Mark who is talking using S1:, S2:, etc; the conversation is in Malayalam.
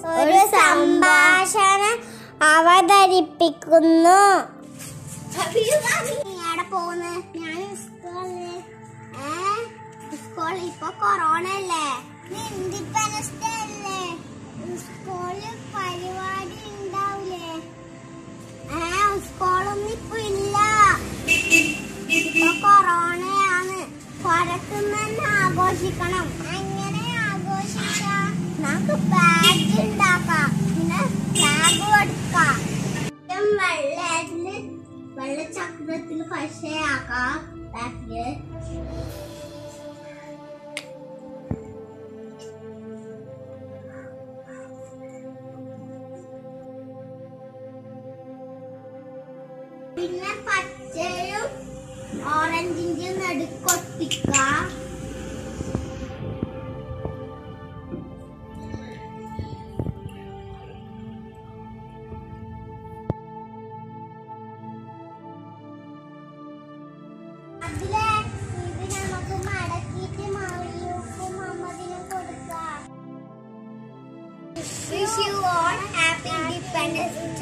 S1: ഒരു സംഭാഷണം അവതരിപ്പിക്കുന്നു എവിടെ പോകുന്നു ഞാൻ സ്കൂളില് സ്കൂളിൽ ഇപ്പൊ കൊറോണ അല്ലേ ഇൻഡിപെൻഡൻസ് ഡേ അല്ലേ സ്കൂളിൽ പരിപാടി ഉണ്ടാവില്ലേ ഏ സ്കൂളൊന്നും ഇപ്പൊ ഇല്ല ഇപ്പൊ കൊറോണയാണ് പുറത്തുനിന്ന് ആഘോഷിക്കണം എങ്ങനെ ആഘോഷിക്കാം നമുക്ക് ബാഗ് ഉണ്ടാക്കാം പിന്നെ ബാഗ് കൊടുക്കാം വെള്ളത്തിന് വെള്ളച്ചക്രത്തിൽ പശയാക്കാം ബാഗ് പിന്നെ പച്ചയും ഓറഞ്ചിന്റെ നടുക്കൊട്ടിക്കാം അതിലെ ഇത് നമുക്ക് മടക്കിയിട്ട് മറിയൂക്കും അമ്മതിനും കൊടുക്കാം wish you all happy independence